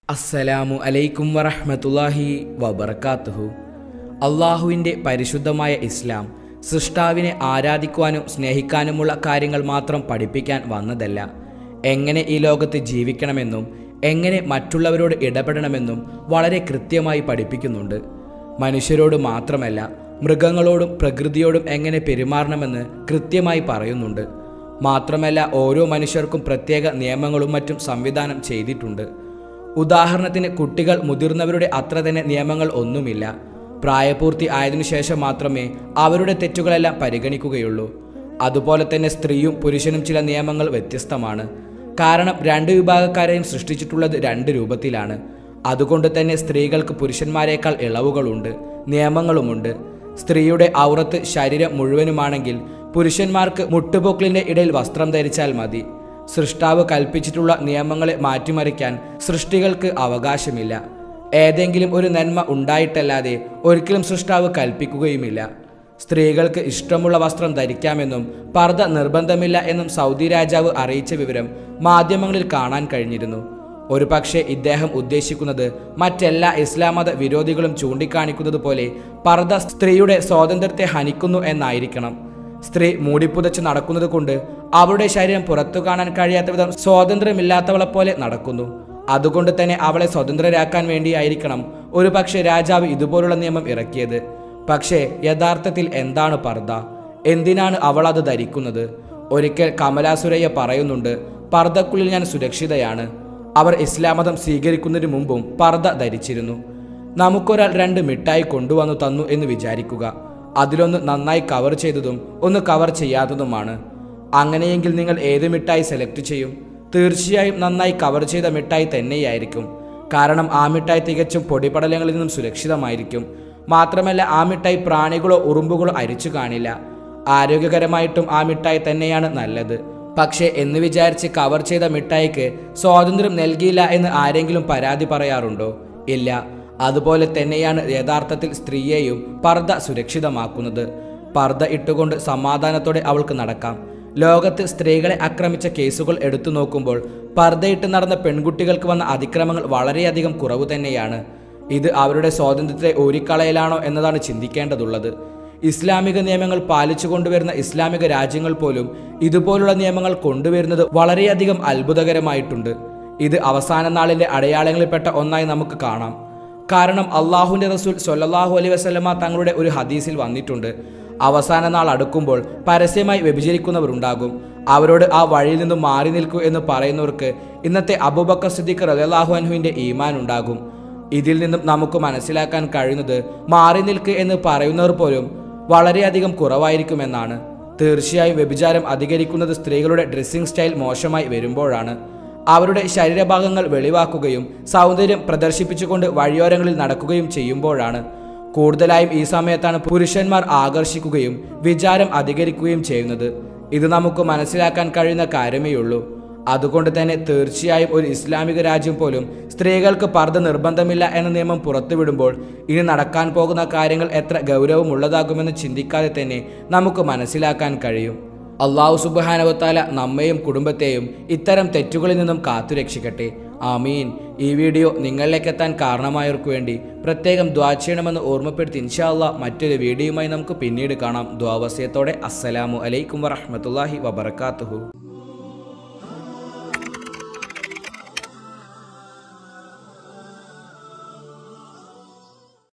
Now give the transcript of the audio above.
അസ്സലാമു അലൈക്കും വറഹ്മത്തുള്ളാഹി വബർക്കാത്തുഹു അള്ളാഹുവിൻ്റെ പരിശുദ്ധമായ ഇസ്ലാം സൃഷ്ടാവിനെ ആരാധിക്കുവാനും സ്നേഹിക്കാനുമുള്ള കാര്യങ്ങൾ മാത്രം പഠിപ്പിക്കാൻ വന്നതല്ല എങ്ങനെ ഈ ലോകത്ത് ജീവിക്കണമെന്നും എങ്ങനെ മറ്റുള്ളവരോട് ഇടപെടണമെന്നും വളരെ കൃത്യമായി പഠിപ്പിക്കുന്നുണ്ട് മനുഷ്യരോട് മാത്രമല്ല മൃഗങ്ങളോടും പ്രകൃതിയോടും എങ്ങനെ പെരുമാറണമെന്ന് കൃത്യമായി പറയുന്നുണ്ട് മാത്രമല്ല ഓരോ മനുഷ്യർക്കും പ്രത്യേക നിയമങ്ങളും മറ്റും സംവിധാനം ചെയ്തിട്ടുണ്ട് ഉദാഹരണത്തിന് കുട്ടികൾ മുതിർന്നവരുടെ അത്ര തന്നെ നിയമങ്ങൾ ഒന്നുമില്ല പ്രായപൂർത്തി ആയതിനു ശേഷം മാത്രമേ അവരുടെ തെറ്റുകളെല്ലാം പരിഗണിക്കുകയുള്ളൂ അതുപോലെ തന്നെ സ്ത്രീയും പുരുഷനും ചില നിയമങ്ങൾ വ്യത്യസ്തമാണ് കാരണം രണ്ട് വിഭാഗക്കാരെയും സൃഷ്ടിച്ചിട്ടുള്ളത് രണ്ട് രൂപത്തിലാണ് അതുകൊണ്ട് തന്നെ സ്ത്രീകൾക്ക് പുരുഷന്മാരെക്കാൾ ഇളവുകളുണ്ട് നിയമങ്ങളുമുണ്ട് സ്ത്രീയുടെ ഔറത്ത് ശരീരം മുഴുവനുമാണെങ്കിൽ പുരുഷന്മാർക്ക് മുട്ടുപൊക്കിളിന്റെ ഇടയിൽ വസ്ത്രം ധരിച്ചാൽ മതി സൃഷ്ടാവ് കൽപ്പിച്ചിട്ടുള്ള നിയമങ്ങളെ മാറ്റിമറിക്കാൻ സൃഷ്ടികൾക്ക് അവകാശമില്ല ഏതെങ്കിലും ഒരു നന്മ ഉണ്ടായിട്ടല്ലാതെ ഒരിക്കലും സൃഷ്ടാവ് കൽപ്പിക്കുകയുമില്ല സ്ത്രീകൾക്ക് ഇഷ്ടമുള്ള വസ്ത്രം ധരിക്കാമെന്നും പർദ്ദ നിർബന്ധമില്ല എന്നും സൗദി രാജാവ് അറിയിച്ച വിവരം മാധ്യമങ്ങളിൽ കാണാൻ കഴിഞ്ഞിരുന്നു ഒരു പക്ഷേ ഇദ്ദേഹം ഉദ്ദേശിക്കുന്നത് മറ്റെല്ലാ ഇസ്ലാം മത വിരോധികളും ചൂണ്ടിക്കാണിക്കുന്നത് പോലെ പർദ്ദ സ്ത്രീയുടെ സ്വാതന്ത്ര്യത്തെ ഹനിക്കുന്നു എന്നായിരിക്കണം സ്ത്രീ മൂടിപ്പുതച്ച് നടക്കുന്നത് കൊണ്ട് അവളുടെ ശരീരം പുറത്തു കാണാൻ കഴിയാത്ത വിധം സ്വാതന്ത്ര്യമില്ലാത്തവളെ പോലെ നടക്കുന്നു അതുകൊണ്ട് തന്നെ അവളെ സ്വതന്ത്രരാക്കാൻ വേണ്ടിയായിരിക്കണം ഒരു പക്ഷേ രാജാവ് ഇതുപോലുള്ള നിയമം ഇറക്കിയത് പക്ഷേ യഥാർത്ഥത്തിൽ എന്താണ് പർദ്ദ എന്തിനാണ് അവൾ അത് ധരിക്കുന്നത് ഒരിക്കൽ കമലാസുരയ്യ പറയുന്നുണ്ട് പർദ്ദക്കുള്ളിൽ ഞാൻ സുരക്ഷിതയാണ് അവർ ഇസ്ലാം മതം സ്വീകരിക്കുന്നതിന് മുമ്പും പർദ്ദ ധരിച്ചിരുന്നു നമുക്കൊരാൾ രണ്ട് മിഠായി കൊണ്ടുവന്നു തന്നു എന്ന് വിചാരിക്കുക അതിലൊന്ന് നന്നായി കവർ ചെയ്തതും ഒന്ന് കവർ ചെയ്യാത്തതുമാണ് അങ്ങനെയെങ്കിൽ നിങ്ങൾ ഏത് മിഠായി സെലക്ട് ചെയ്യും തീർച്ചയായും നന്നായി കവർ ചെയ്ത മിഠായി തന്നെയായിരിക്കും കാരണം ആ മിഠായി തികച്ചും പൊടിപടലങ്ങളിൽ നിന്നും സുരക്ഷിതമായിരിക്കും മാത്രമല്ല ആ മിഠായി പ്രാണികളോ ഉറുമ്പുകളോ അരിച്ചു കാണില്ല ആരോഗ്യകരമായിട്ടും ആ മിഠായി തന്നെയാണ് നല്ലത് പക്ഷേ എന്ന് വിചാരിച്ച് കവർ ചെയ്ത മിഠായിക്ക് സ്വാതന്ത്ര്യം നൽകിയില്ല എന്ന് ആരെങ്കിലും പരാതി പറയാറുണ്ടോ ഇല്ല അതുപോലെ തന്നെയാണ് യഥാർത്ഥത്തിൽ സ്ത്രീയെയും പർദ്ദ സുരക്ഷിതമാക്കുന്നത് പർദ്ദ ഇട്ടുകൊണ്ട് സമാധാനത്തോടെ അവൾക്ക് നടക്കാം ലോകത്ത് സ്ത്രീകളെ ആക്രമിച്ച കേസുകൾ എടുത്തു നോക്കുമ്പോൾ പർദ്ദയിട്ട് നടന്ന പെൺകുട്ടികൾക്ക് വന്ന അതിക്രമങ്ങൾ വളരെയധികം കുറവ് തന്നെയാണ് ഇത് അവരുടെ സ്വാതന്ത്ര്യത്തെ ഊരിക്കളയലാണോ എന്നതാണ് ചിന്തിക്കേണ്ടതുള്ളത് ഇസ്ലാമിക നിയമങ്ങൾ പാലിച്ചു കൊണ്ടുവരുന്ന ഇസ്ലാമിക രാജ്യങ്ങൾ പോലും ഇതുപോലുള്ള നിയമങ്ങൾ കൊണ്ടുവരുന്നത് വളരെയധികം അത്ഭുതകരമായിട്ടുണ്ട് ഇത് അവസാന നാളിന്റെ അടയാളങ്ങളിൽപ്പെട്ട ഒന്നായി നമുക്ക് കാണാം കാരണം അള്ളാഹുവിന്റെ റസൂൽ സൊല്ലാഹു അലൈ വസ്ലമ തങ്ങളുടെ ഒരു ഹദീസിൽ വന്നിട്ടുണ്ട് അവസാന നാൾ അടുക്കുമ്പോൾ പരസ്യമായി വ്യഭിചരിക്കുന്നവരുണ്ടാകും അവരോട് ആ വഴിയിൽ നിന്നും മാറി നിൽക്കൂ എന്ന് പറയുന്നവർക്ക് ഇന്നത്തെ അബൂബക്കർ സിദ്ദീഖ് റലാഹു അൻഹുവിന്റെ ഈമാൻ ഉണ്ടാകും ഇതിൽ നിന്നും നമുക്ക് മനസ്സിലാക്കാൻ കഴിയുന്നത് മാറി നിൽക്ക് എന്ന് പറയുന്നവർ പോലും വളരെയധികം കുറവായിരിക്കുമെന്നാണ് തീർച്ചയായും വ്യഭിചാരം അധികരിക്കുന്നത് സ്ത്രീകളുടെ ഡ്രസ്സിംഗ് സ്റ്റൈൽ മോശമായി വരുമ്പോഴാണ് അവരുടെ ശരീരഭാഗങ്ങൾ വെളിവാക്കുകയും സൗന്ദര്യം പ്രദർശിപ്പിച്ചുകൊണ്ട് വഴിയോരങ്ങളിൽ നടക്കുകയും ചെയ്യുമ്പോഴാണ് കൂടുതലായും ഈ സമയത്താണ് പുരുഷന്മാർ ആകർഷിക്കുകയും വിചാരം അധികരിക്കുകയും ചെയ്യുന്നത് ഇത് നമുക്ക് മനസ്സിലാക്കാൻ കഴിയുന്ന കാര്യമേയുള്ളൂ അതുകൊണ്ട് തന്നെ തീർച്ചയായും ഒരു ഇസ്ലാമിക രാജ്യം പോലും സ്ത്രീകൾക്ക് പർദ്ദ നിർബന്ധമില്ല എന്ന നിയമം പുറത്തുവിടുമ്പോൾ ഇനി നടക്കാൻ പോകുന്ന കാര്യങ്ങൾ എത്ര ഗൗരവമുള്ളതാകുമെന്ന് ചിന്തിക്കാതെ തന്നെ നമുക്ക് മനസ്സിലാക്കാൻ കഴിയും അള്ളാഹു സുബാനവത്താല നമ്മയും കുടുംബത്തെയും ഇത്തരം തെറ്റുകളിൽ നിന്നും കാത്തുരക്ഷിക്കട്ടെ ആമീൻ ഈ വീഡിയോ നിങ്ങളിലേക്ക് എത്താൻ കാരണമായവർക്ക് വേണ്ടി പ്രത്യേകം ദ്വാ ചെയ്യണമെന്ന് ഓർമ്മപ്പെടുത്തി ഇൻഷാല്ല മറ്റൊരു വീഡിയോയുമായി നമുക്ക് പിന്നീട് കാണാം ദ്വാവസ്യത്തോടെ അസ്സലാമു അലൈക്കും വറഹമത്തല്ലാഹി വബർക്കാത്തുഹു